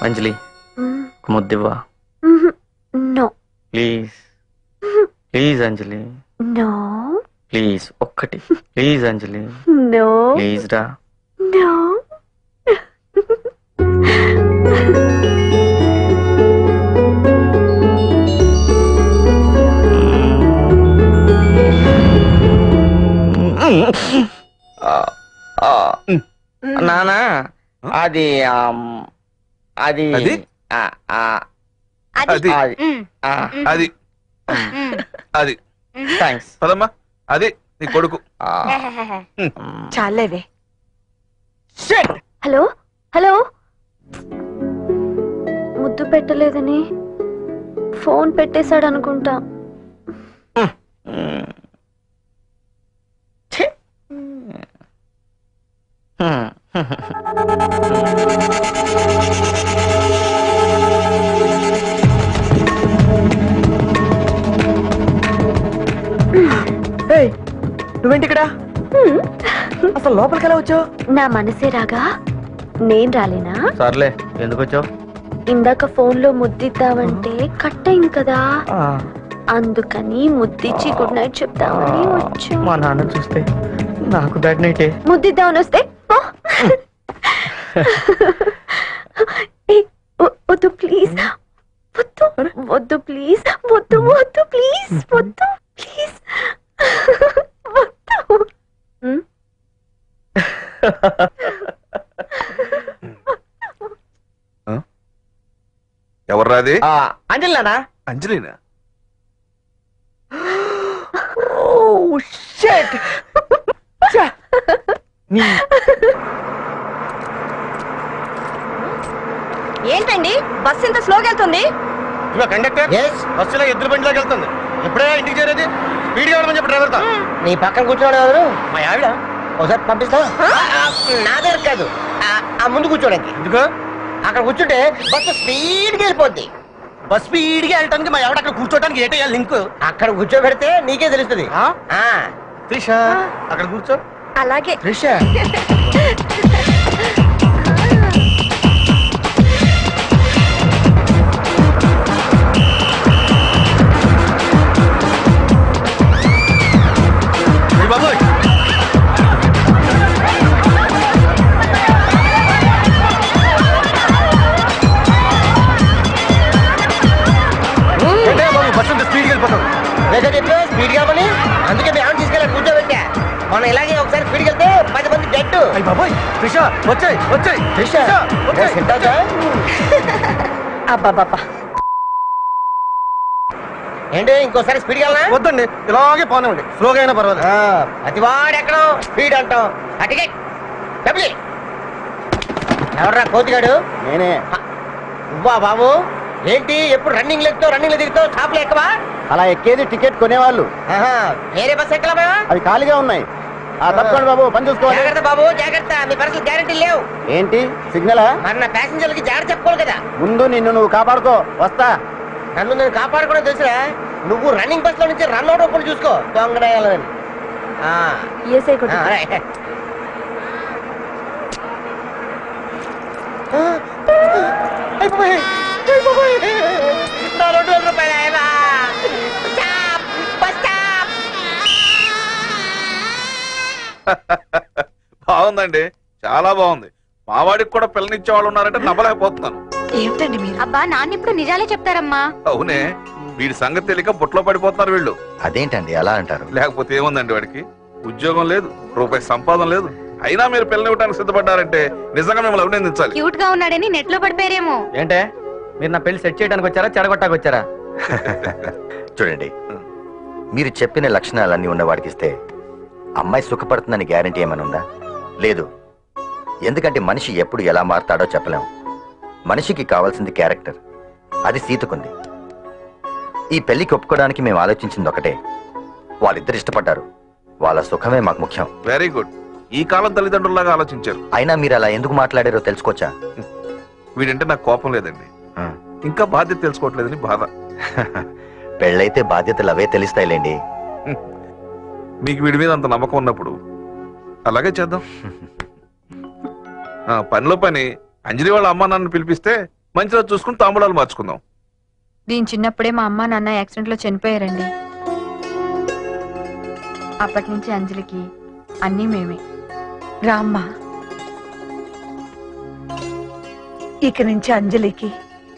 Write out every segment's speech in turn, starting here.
అంజలి మ్మ్. ఒక ముద్దివ్వా మ్మ్. No please please Anjali no please ఒక్కటి ప్లీజ్ అంజలి నో ప్లీజ్ రా నో ఆ, ఆ, నానా అది ఆమ్, అది అది? ఆ, ఆ, అది అది ఆ, అది అది థ్యాంక్స్ పదమ్మా అది నీ కొడుకు ఆ, చాలేవే హలో హలో ముద్దు పెట్టలేదని ఫోన్ పెట్టేశాడు అనుకుంటా మ్. ఛీ. హ్మ్. ఏయ్, నువ్వేంటి ఇక్కడ అసలు లోపలికి ఎలా వచ్చావు నా మనసే రాగా నేను రాలేనా సర్లే ఎందుకు వచ్చావు ఇందాక ఫోన్ లో ముద్దిద్దామంటే కట్ అయింది కదా అందుకని ముద్దిచ్చి గుడ్ నైట్ చెప్దామని వచ్చా మా నాన్న చూస్తే నాకు బ్యాడ్ నైటే ముద్దిద్దామని వస్తే పో. ఏయ్, వ- వద్దు ప్లీజ్ వద్దు వద్దు ప్లీజ్ వద్దు వద్దు ప్లీజ్ వద్దు ప్లీజ్ వద్దు ఉమ్, ఎవర్రాది ఆ, అంజలి నాన్న అంజలినా ఓ షట్ ఏంటండి బస్ ఇంత స్లోగా వెళ్తుంది కండక్టర్ బస్సులో ఎద్దుల బండిలోకి వెళ్తుంది ఎప్పుడే ఇంటికి చేరేది స్పీడ్ గా వెళ్ళమని చెప్పి డ్రైవర్ తో నీ పక్కన కూర్చోడు ఎవరు మా ఆవిడ ఒకసారి పంపిస్తావా నా దగ్గర కాదు ఆ- ఆ ముందు కూర్చోడానికి ఎందుకు అక్కడ కూర్చుంటే బస్సు స్పీడ్కి వెళ్ళిపోద్ది బస్ స్పీడ్ గా వెళ్ళటానికి మా ఆవిడ అక్కడ కూర్చోటానికి ఏంటయ్యా లింక్ అక్కడ కూర్చోబెడితే నీకే తెలుస్తుంది ఆ? ఆ త్రిష అక్కడ కూర్చో అలాగే త్రిష ఏయ్ బాబోయ్ ఏంటయ్యా బాబు బస్సు అంత స్పీడ్ వెళ్ళిపోతావు లేదా చెప్పు స్పీడ్ కావాలి అందుకే మీ ఆవిడ తీసుకెళ్ళి కూర్చోబెట్టా మనం ఇలాగే ఒకసారి స్పీడ్కి వెళ్తే పది మంది జట్టు అయ్యి బాబోయ్ త్రిష వచ్చాయి వచ్చాయి త్రిష వచ్చాయి సిద్ధార్థ అబ్బాబాబా ఏంటి ఇంకోసారి స్పీడ్ వెళ్ళనా వద్దండి ఇలాగే పోనివ్వండి స్లోగా అయినా పర్వాలేదు అతివాడు ఎక్కడం స్పీడ్ అంటాం అటుకే డబ్బులి ఎవర్రా కోతిగాడు నేనే నువ్వా బాబు ఏంటి ఎప్పుడు రన్నింగ్ లెక్కుతావు రన్నింగ్ లో దిగుతావు షాపులు ఎక్కవా అలా ఎక్కేది టికెట్ కొనేవాళ్ళు ఆహా, వేరే బస్ ఎక్కలా అవి ఖాళీగా ఉన్నాయి ఆ తప్పకుండా బాబు పని చూసుకోవాలి జాగ్రత్త బాబు జాగ్రత్త మీ పర్సలు గ్యారెంటీ లేవు ఏంటి సిగ్నలా మరి నా ప్యాసింజర్లకి జాగ్రత్త చెప్పుకోవాలి కదా ముందు నిన్ను నువ్వు కాపాడుకో వస్తా నన్ను నేను కాపాడుకోవడం తెలుసురా నువ్వు రన్నింగ్ బస్ లో నుంచి రన్ అవుట్ ఒప్పుడు చూసుకో దొంగడేయాలని ఆ, ఏసై ఆ, కొట్టు రైట్. ఆ, అయిపోయి, అయిపోయి. నా రెండు వేల రూపాయలు అయ్యా. Stop, bus stop. బాగుందండి చాలా బాగుంది మావాడికి కూడా పిల్లనిచ్చే వాళ్ళు ఉన్నారంటే నమ్మలేకపోతున్నాను ఏమిటండి మీరు అబ్బా నాన్న ఇప్పుడు నిజాలే చెప్తారమ్మా అవునే వీడి సంగతి తెలియక బుట్లో పడిపోతున్నారు వీళ్ళు అదేంటండి అలా అంటారు లేకపోతే ఏముందండి వాడికి ఉద్యోగం లేదు రూపాయి సంపాదన లేదు అయినా మీరు పిల్లనివ్వడానికి సిద్ధపడ్డారంటే నిజంగా మిమ్మల్ని అభినందించాలి క్యూట్ గా ఉన్నాడని నెట్ లో పడిపోయారేమో ఏంటే మీరు నా పెళ్లి సెట్ చేయడానికి వచ్చారా చెడగొట్టానికి వచ్చారా చూడండి మీరు చెప్పిన లక్షణాలన్నీ ఉన్నవాడికి ఇస్తే అమ్మాయి సుఖపడుతుందని గ్యారంటీ ఏమైనా ఉందా లేదు ఎందుకంటే మనిషి ఎప్పుడు ఎలా మారతాడో చెప్పలేం మనిషికి కావాల్సింది క్యారెక్టర్ అది సీతకుంది ఈ పెళ్లికి ఒప్పుకోవడానికి మేము ఆలోచించింది ఒకటే వాళ్ళిద్దరు ఇష్టపడ్డారు వాళ్ళ సుఖమే మాకు ముఖ్యం వెరీ గుడ్ ఈ కాలం తల్లిదండ్రుల్లాగా ఆలోచించారు అయినా మీరు అలా ఎందుకు మాట్లాడారో తెలుసుకోవచ్చా వీడంటే నాకు కోపం లేదండి ఆ. ఇంకా బాధ్యత తెలుసుకోవట్లేదని బాధ పెళ్ళైతే బాధ్యతలు అవే తెలుస్తాయిలేండి మీకు వీడి మీద అంత నమ్మకం ఉన్నప్పుడు అలాగే చేద్దాం ఆ, పనిలో పని అంజలి వాళ్ళ అమ్మ నాన్న పిలిపిస్తే మంచి రోజు చూసుకుని తాంబూలాలు మార్చుకుందాం దీని చిన్నప్పుడే మా అమ్మ నాన్న యాక్సిడెంట్ లో చనిపోయారండి అప్పటి నుంచి అంజలికి అన్నీ మేమే రామ్మా ఇక నుంచి అంజలికి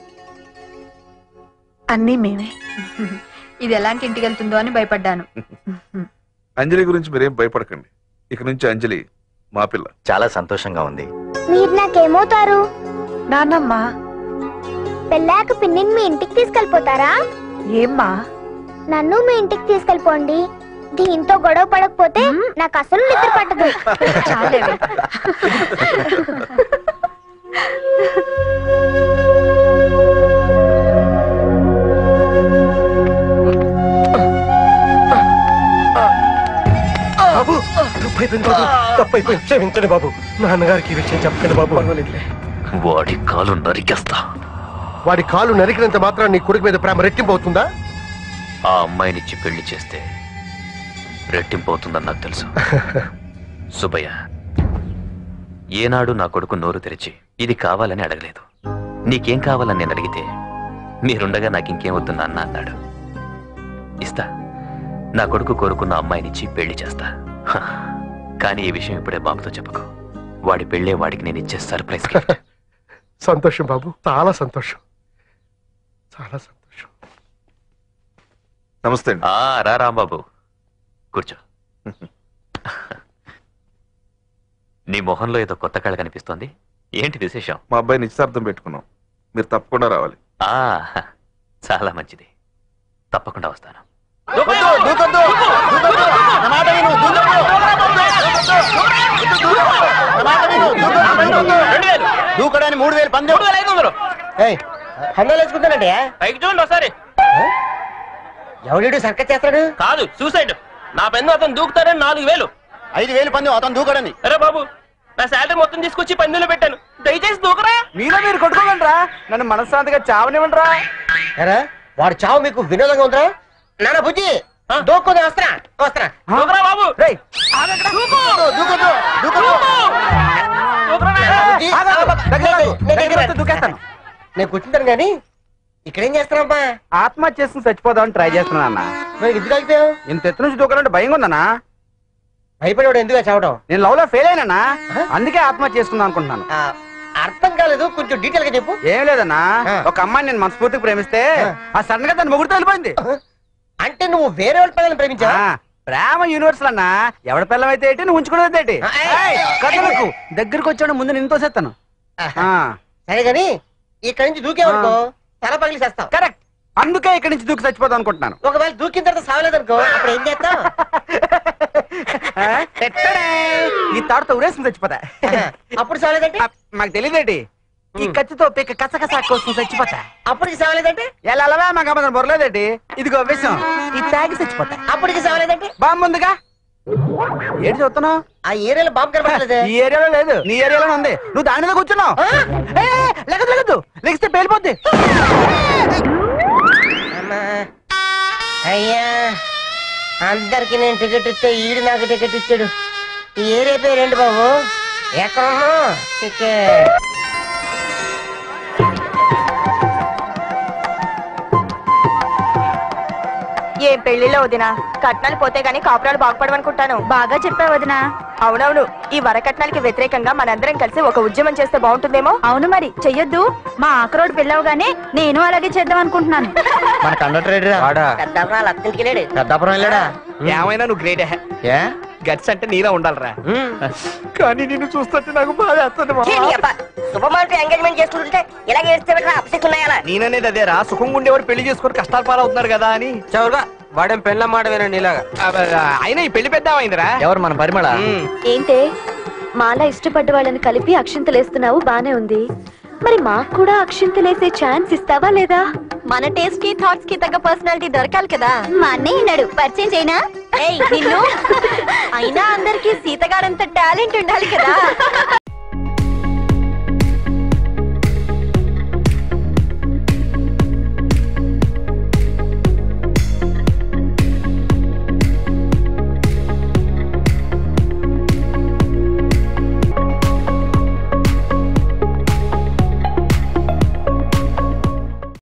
అన్నీ మేమే ఇది ఎలాంటి ఇంటికి వెళ్తుందో అని భయపడ్డాను అంజలి గురించి మీరేం భయపడకండి ఇక నుంచి అంజలి మా పిల్ల చాలా సంతోషంగా ఉంది మీరు నాకేమవుతారు నాన్నమ్మ పెళ్ళాక పిన్నిని మీ ఇంటికి తీసుకెళ్ళిపోతారా ఏమ్మా నన్ను మీ ఇంటికి తీసుకెళ్ళిపోండి దీంతో గొడవ పడకపోతే నాకు అసలు నిద్ర పట్టదు చాలేవే. బాబు తప్పైపోయింది బాబు తప్పైపోయింది క్షమించండి బాబు నాన్నగారికి ఈ విషయం చెప్పండి బాబు వాడి కాలు నరికేస్తా వాడి కాలు నరికినంత మాత్రం నీ కొడుకు మీద ప్రేమ రెట్టింపు అవుతుందా ఆ అమ్మాయినిచ్చి పెళ్లి చేస్తే రెట్టింపు అవుతుందని నాకు తెలుసు సుబ్బయ్య ఏనాడు నా కొడుకు నోరు తెరిచి ఇది కావాలని అడగలేదు నీకేం కావాలని నేను అడిగితే మీరుండగా నాకు ఇంకేం వద్దు నాన్న అన్నాడు ఇస్తా నా కొడుకు కోరుకున్న అమ్మాయినిచ్చి పెళ్లి చేస్తా హ. కానీ ఈ విషయం ఇప్పుడే బాబుతో చెప్పకు వాడి పెళ్ళే వాడికి నేను ఇచ్చే సర్ప్రైజ్ గిఫ్ట్ సంతోషం బాబు చాలా సంతోషం చాలా సంతోషం నమస్తే అండి ఆ రా రాంబాబు కూర్చో నీ మొహంలో ఏదో కొత్త కళ కనిపిస్తోంది ఏంటి విశేషం మా అబ్బాయి నిశ్చితార్థం పెట్టుకున్నాం మీరు తప్పకుండా రావాలి ఆ చాలా మంచిది తప్పకుండా వస్తాను దూకడానికి మూడు వేలు పంది హండాలు వేసుకుంటానండి పైకి చూడండి ఒకసారి ఎవడు సర్కస్ చేస్తాడు కాదు సూసైడ్ నా పెన్ను అతను దూకుతారని నాలుగు వేలు ఐదు వేలు పంది అతను దూకడని అరే బాబు నా శాలరీ మొత్తం తీసుకొచ్చి పందులో పెట్టాను దయచేసి దూకరా మీలో మీరు కొట్టుకోకండి రా నన్ను మనశ్శాంతిగా చావనివ్వండి రా ఎరా వాడు చావు మీకు వినోదంగా ఉందిరా నాన్న బుజ్జి దూక్కుందా వస్త్రా వస్త్రా దూకరా బాబు రేయ్ దూకొద్దు దూకొద్దు బుజ్జి, దగ్గర రాకు. నేను దగ్గర దగ్గర వస్తే దూకేస్తాను నేను కూర్చుంటాను కానీ ఇక్కడేం చేస్తున్నామ్మా ఆత్మహత్య చేసుకుని చచ్చిపోదామని ట్రై చేస్తున్నా అన్న మరి ఎందుకు అయిపోయావు ఇంత ఎత్తు నుంచి దూకాలంటే భయంగా ఉందన్నా భయపడేవాడు ఎందుకు చావడం నేను లవ్ లో ఫెయిల్ అయినా అందుకే ఆత్మహత్య చేసుకుందాం అనుకుంటున్నాను ఆ, అర్థం కాలేదు కొంచెం డీటెయిల్ గా చెప్పు ఏం లేదన్నా ఆ. ఒక అమ్మాయిని నేను మనస్ఫూర్తిగా ప్రేమిస్తే ఆ. ఆ సడన్ గా తన ముగ్గురుతో వెళ్ళిపోయింది అంటే నువ్వు వేరే వాళ్ళ పిల్లల్ని ప్రేమించావా ఆ, ప్రేమ యూనివర్సల్ అన్నా ఎవడ పిల్లం అయితే ఏంటి నువ్వు ఉంచుకునేది ఏంటి ఆ, ఏయ్, ఏయ్, కథలకు దగ్గరికి వచ్చాడు ముందు నేను తోసేస్తాను సరే గాని ఇక్కడి నుంచి దూకేవనుకో తల పగిలి చేస్తావు కరెక్ట్ అందుకే ఇక్కడి నుంచి దూకి చచ్చిపోదాం అనుకుంటున్నాను ఒకవేళ దూకిన తర్వాత సావలేదనుకో అప్పుడు ఏం చేస్తావు ఆ, ఎట్టడే? ఈ తాడుతో ఉరేసుకుని చచ్చిపోతా అప్పుడు సావలేదంటే ఆ, మాకు తెలియదేటి ఈ కత్తితో పిక్క కసకస కోసం చచ్చిపోతా అప్పటికి సావలేదంటే ఎలా అలవా మాకు అమ్మదం బొరలేదేటి ఇదిగో విషయం ఇది తాగి చచ్చిపోతా అప్పటికి సావలేదంటే బాంబు ఉందిగా ఏంటి చూస్తున్నావు ఆ ఏరియాలో బాంబు కనపడలేదే ఈ ఏరియాలో లేదు నీ ఏరియాలో ఉంది నువ్వు దాని మీద కూర్చున్నావు ఏ, ఏ, లెగదు లెగదు లెగిస్తే పేలిపోద్ది అమ్మా అయ్యా అందరికి నేను టికెట్ ఇస్తే ఈడు నాకు టికెట్ ఇచ్చాడు ఈ ఏరియా పేరేంటి బాబు ఎక్కడున్నావు టికెట్ ఏం పెళ్లిలో వదినా కట్నాలు పోతే గానీ కాపురాలు బాగుపడవనుకుంటాను బాగా చెప్పావు వదినా అవునవును ఈ వరకట్నాలకి వ్యతిరేకంగా మనందరం కలిసి ఒక ఉద్యమం చేస్తే బాగుంటుందేమో అవును మరి చెయ్యొద్దు మా ఆకరోడు పెళ్ళవగానే నేను అలాగే చేద్దాం అనుకుంటున్నాను మన కండక్టర్ వాడా పెద్దపురం లత్తింటికి వెళ్ళాడు పెద్దపురం వెళ్ళాడా ఏమైనా నువ్వు గ్రేట్ ఏ గట్స్ అంటే నీలా ఉండాలిరా కానీ నిన్ను చూస్తుంటే నాకు బాగా వేస్తుంది శుభమార్తె ఎంగేజ్మెంట్ చేసుకుంటుంటే ఇలాగే ఏడిస్తే అప్పిస్తున్నాయా నేననేది అదేరా సుఖంగా ఉండేవాడు పెళ్లి చేసుకొని కష్టాలు పాలవుతున్నారు కదా అని చౌరుగా వాడేం పెళ్ళ మాట వినండి ఇలాగా అయినా ఈ పెళ్లి పెద్ద అయిందిరా ఎవరు మన పరిమళ ఏంటే మాలా ఇష్టపడ్డ వాళ్ళని కలిపి అక్షింతలేస్తున్నావు బానే ఉంది మరి మాకు కూడా అక్షింతలేసే ఛాన్స్ ఇస్తావా లేదా మన టేస్ట్ కి థాట్స్ కి తగ్గ పర్సనాలిటీ దొరకాలి కదా మా అన్నయ్య ఉన్నాడు పరిచయం చేయనా ఏయ్ నిన్ను అయినా అందరికి సీతగాడంత టాలెంట్ ఉండాలి కదా